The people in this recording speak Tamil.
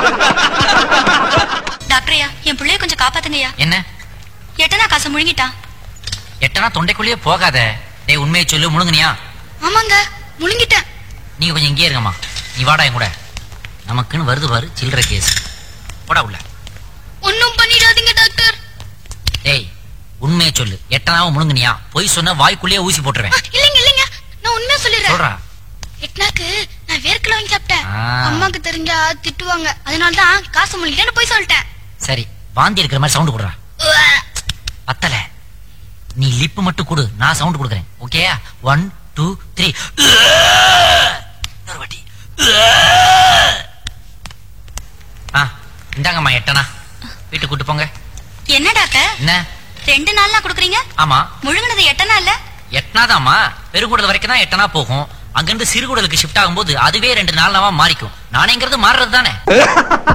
டாக்டரையா என் பிள்ளைய கொஞ்சம் காப்பாத்துங்கய்யா என்ன எட்டனா காசை முழுங்கிட்டான் எட்டனா தொண்டைக்குள்ளேயே போகாத டேய் உண்மையை சொல்லு முழுங்குனியா ஆமாங்க முழுங்கிட்டேன் நீ கொஞ்சம் இங்கே இருங்கம்மா நீ வாடா என் கூட நமக்குன்னு வருது பாரு சில்லற கேஸ் போடா உள்ள ஒன்னும் பண்ணிடாதீங்க டாக்டர் டேய் உண்மையை சொல்லு எட்டனாவும் முழுங்குனியா பொய் சொன்ன வாய்க்குள்ளேயே ஊசி போட்டுருவேன் இல்லைங்க இல்லைங்க நான் உண்மையா சொல்லிடுறேன் சொல்றா எட்னாக்கு நான் வேர்க்கல வாங்கி சாப்பிட்டேன் ஆ. அம்மாக்கு தெரிஞ்சா திட்டுவாங்க அதனால தான் காசு முழுங்கிட்டேன்னு போய் சொல்லிட்டேன் சரி வாந்தி இருக்கிற மாதிரி சவுண்ட் கொடுறா பத்தல நீ லிப் மட்டும் கொடு நான் சவுண்ட் கொடுக்குறேன் ஓகே ஒன் டூ த்ரீ இன்னொரு வாட்டி ஆ இந்தாங்கம்மா எட்டனா வீட்டுக்கு கூட்டு போங்க என்ன டாக்டர் என்ன ரெண்டு நாள்னா குடுக்குறீங்க ஆமா முழுங்கினது எட்டனா இல்ல எட்டனாதாம்மா பெருங்குடல் வரைக்கும் தான் எட்டனா போகும் அங்கிருந்து சிறுகுடலுக்கு ஷிஃப்ட் ஆகும்போது அதுவே ரெண்டு நாளாவா மாறிக்கும் நானேங்கிறது மாறுறது தானே